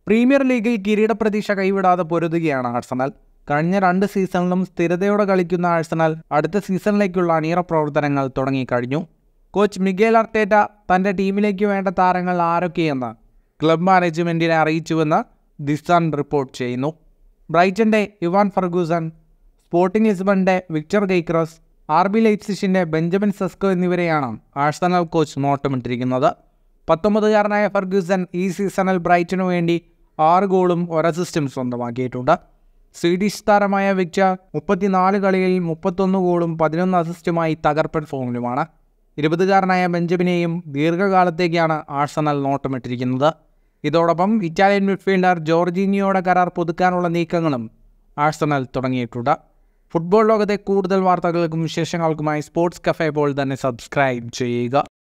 premier ലീഗിൽ കിരീട പ്രതീക്ഷ കൈവിടാതെ പൊരുതുകയാണ് ആഴ്സണൽ കഴിഞ്ഞ രണ്ട് സീസണിലും സ്ഥിരതയോടെ കളിക്കുന്ന ആഴ്സണൽ അടുത്ത സീസണിലേക്കുള്ള അണിയറ പ്രവർത്തനങ്ങൾ തുടങ്ങിക്കഴിഞ്ഞു കോച്ച് മിഗേൽ അർട്ടേറ്റ തൻ്റെ ടീമിലേക്ക് വേണ്ട താരങ്ങൾ ആരൊക്കെയെന്ന് ക്ലബ് മാനേജ്മെൻറ്റിനെ അറിയിച്ചുവെന്ന് ദിസാൻ റിപ്പോർട്ട് ചെയ്യുന്നു ബ്രൈറ്റൻ്റെ ഇവാൻ ഫർഗൂസൺ സ്പോർട്ടിംഗ് ലിസ്ബണിൻ്റെ വിക്ടർ ഗെയ്ക്രസ് ആർ ബി ലൈപ്സിഷിൻ്റെ ബെഞ്ചമിൻ സെസ്കോ എന്നിവരെയാണ് ആഴ്സണൽ കോച്ച് നോട്ടമിട്ടിരിക്കുന്നത് പത്തൊമ്പതുകാരനായ ഫർഗൂസൺ ഈ സീസണിൽ ബ്രൈറ്റനു വേണ്ടി ആറ് ഗോളും ഒരു അസിസ്റ്റും സ്വന്തമാക്കിയിട്ടുണ്ട് സ്വീഡിഷ് താരമായ വിക്ടർ മുപ്പത്തിനാല് കളിയിൽ മുപ്പത്തൊന്ന് ഗോളും പതിനൊന്ന് അസിസ്റ്റുമായി തകർപ്പൻ ഫോമിലുമാണ് ഇരുപതുകാരനായ ബെഞ്ചമിനെയും ദീർഘകാലത്തേക്കാണ് ആഴ്സണൽ നോട്ടമിട്ടിരിക്കുന്നത് ഇതോടൊപ്പം ഇറ്റാലിയൻ മിഡ്ഫീൽഡർ ജോർജീനിയോയുടെ കരാർ പുതുക്കാനുള്ള നീക്കങ്ങളും ആഴ്സണൽ തുടങ്ങിയിട്ടുണ്ട് ഫുട്ബോൾ ലോകത്തെ കൂടുതൽ വാർത്തകൾക്കും വിശേഷങ്ങൾക്കുമായി സ്പോർട്സ് കഫേ പോൾ തന്നെ സബ്സ്ക്രൈബ് ചെയ്യുക